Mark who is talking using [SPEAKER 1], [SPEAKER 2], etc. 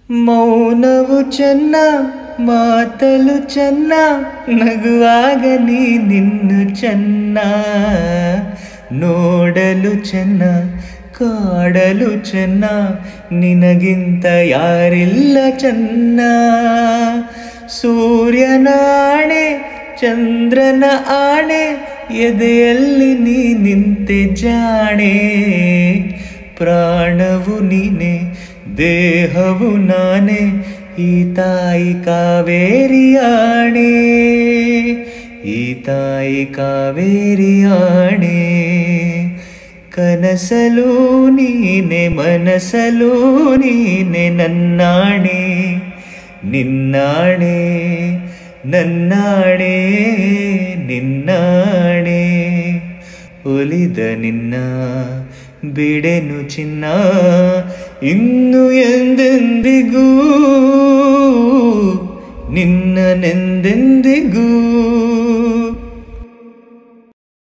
[SPEAKER 1] ಮೌನವು ಚೆನ್ನ ಮಾತಲು ಚೆನ್ನ ನಗುವಾಗ ನೀ ನಿನ್ನು ಚೆನ್ನ ನೋಡಲು ಚೆನ್ನ ಕಾಡಲು ಚೆನ್ನ ನಿನಗಿಂತ ಯಾರಿಲ್ಲ ಚೆನ್ನ ಸೂರ್ಯನಾಣೆ ಚಂದ್ರನ ಆಣೆ ಎದೆಯಲ್ಲಿ ನೀ ನಿಂತೆ ಜಾಣೆ ಪ್ರಾಣವು ನೀನೆ ದೇಹವು ನಾನೇ ಈ ತಾಯಿ ಕಾವೇರಿಯಾಣೆ ಈ ತಾಯಿ ಕಾವೇರಿಯಾಣೆ ಕನಸಲು ನೀನೆ ಮನಸಲು ನೀನೆ ನನ್ನಾಣೆ ನಿನ್ನಾಣೆ ನನ್ನಾಣೆ ನಿನ್ನಾಣೆ ಒಲಿದ ನಿನ್ನ ಬಿಡೆನು ಚಿನ್ನ ಇನ್ನು ಎಂದೆಂದಿಗೂ ನಿನ್ನನೆಂದೆಂದಿಗೂ